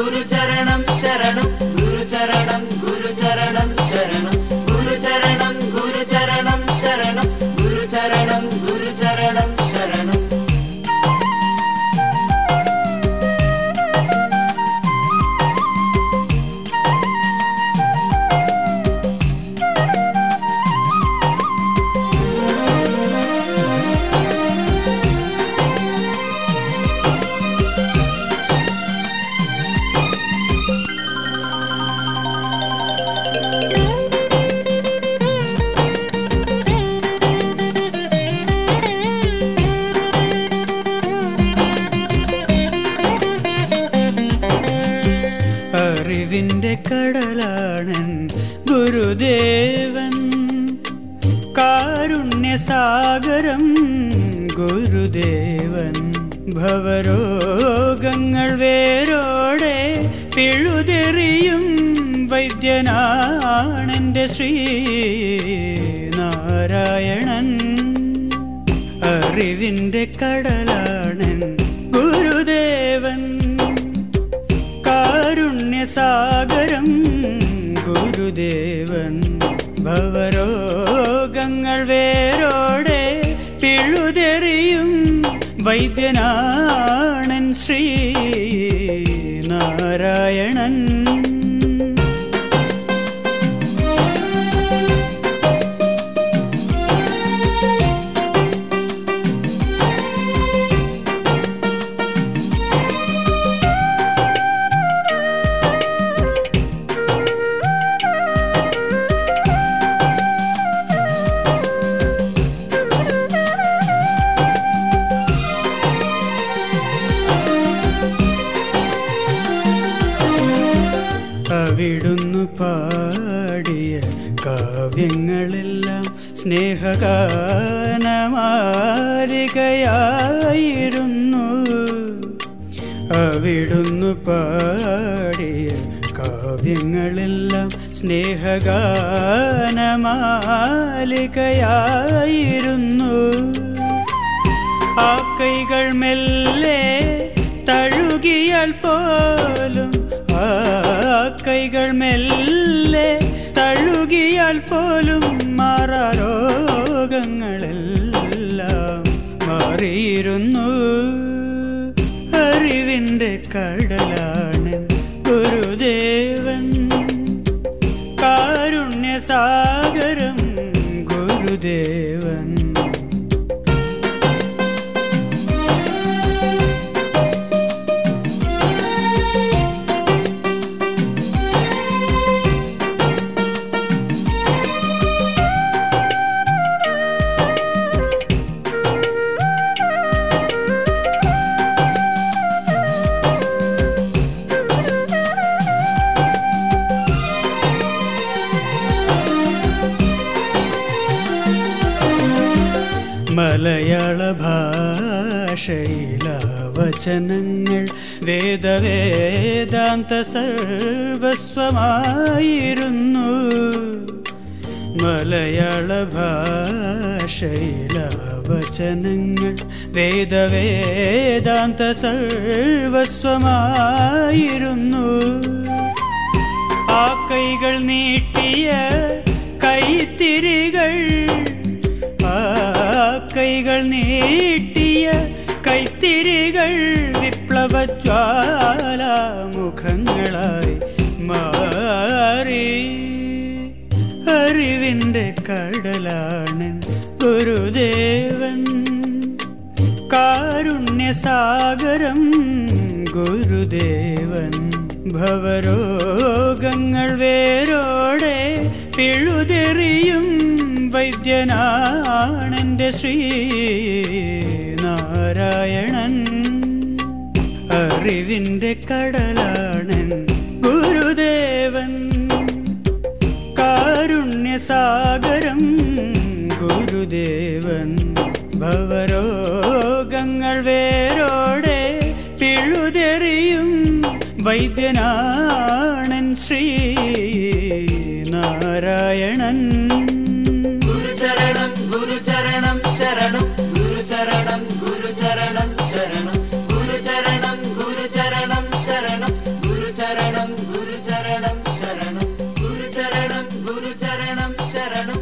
ഗുരുചരണം ശരണം ഗുരുചരണം ഗുരുചരണം ശരണം ഗുരുചരണം ഗുരുചരണം ശരണം ഗുരുചരണം ഗുരുചരണം ശരണം അറിവിന്റെ കടലാണൻ ഗുരുദേവൻ കാരുണ്യസാഗരം ഗുരുദേവൻ ഭവരോഗങ്ങൾ വേരോടെ പിഴുതെറിയും വൈദ്യനാണെൻ്റെ ശ്രീ നാരായണൻ അറിവിന്റെ കടലാണൻ ഗുരുദേവൻ കാരുണ്യസാഗരം ഗുരുദേവൻ ഭവരോഗങ്ങൾ വേരോടെ പിഴുതെറിയും വൈദ്യനാണൻ ശ്രീ നാരായണൻ അവിടുന്നു പാടിയ കാവ്യങ്ങളെല്ലാം സ്നേഹഗാനമാലികയായിരുന്നു അവിടുന്നു പാടിയ കാവ്യങ്ങളെല്ലാം സ്നേഹഗാനമാലികയായിരുന്നു ആ കൈകൾ മെല്ലെ തഴുകിയാൽ പോലും ആ കൈകൾ മെല്ലെ തഴുകിയാൽ പോലും മാറാരോഗങ്ങളെല്ലാം മാറിയിരുന്നു അറിവിൻ്റെ കടലാണ് ഗുരുദേവൻ കാരുണ്യസാഗരം ഗുരുദേവൻ മലയാള ഭാഷയില വചനങ്ങൾ വേദവേദാന്ത സർവസ്വമായിരുന്നു മലയാള ഭാഷയില വചനങ്ങൾ വേദവേദാന്ത സർവസ്വമായിരുന്നു ആ കൈകൾ നീട്ടിയ കൈത്തിരികൾ ആ കൈകൾ നീട്ടിയ കൈത്തിരികൾ വിപ്ലവജ്വാലാമുഖങ്ങളായി മാറി അറിവിൻ്റെ കടലാണ് ഗുരുദേവൻ കാരുണ്യസാഗരം ഗുരുദേവൻ ഭവരോഗങ്ങൾ വേരോടെ പിഴുതെറിയും വൈദ്യനാണെൻ്റെ ശ്രീ നാരായണൻ അറിവിൻ്റെ കടലാണൻ ഗുരുദേവൻ കാരുണ്യസാഗരം ഗുരുദേവൻ ഭവരോഗങ്ങൾ വേരോടെ പിഴുതെറിയും വൈദ്യനാണൻ ശ്രീ നാരായണൻ ഗുരുചരണം ഗുരുചരണം ശരണം ഗുരുചരണം ഗുരുചരണം ശരണം ഗുരുചരണം ഗുരുചരണം ശരണം ഗുരുചരണം ഗുരുചരണം ശരണം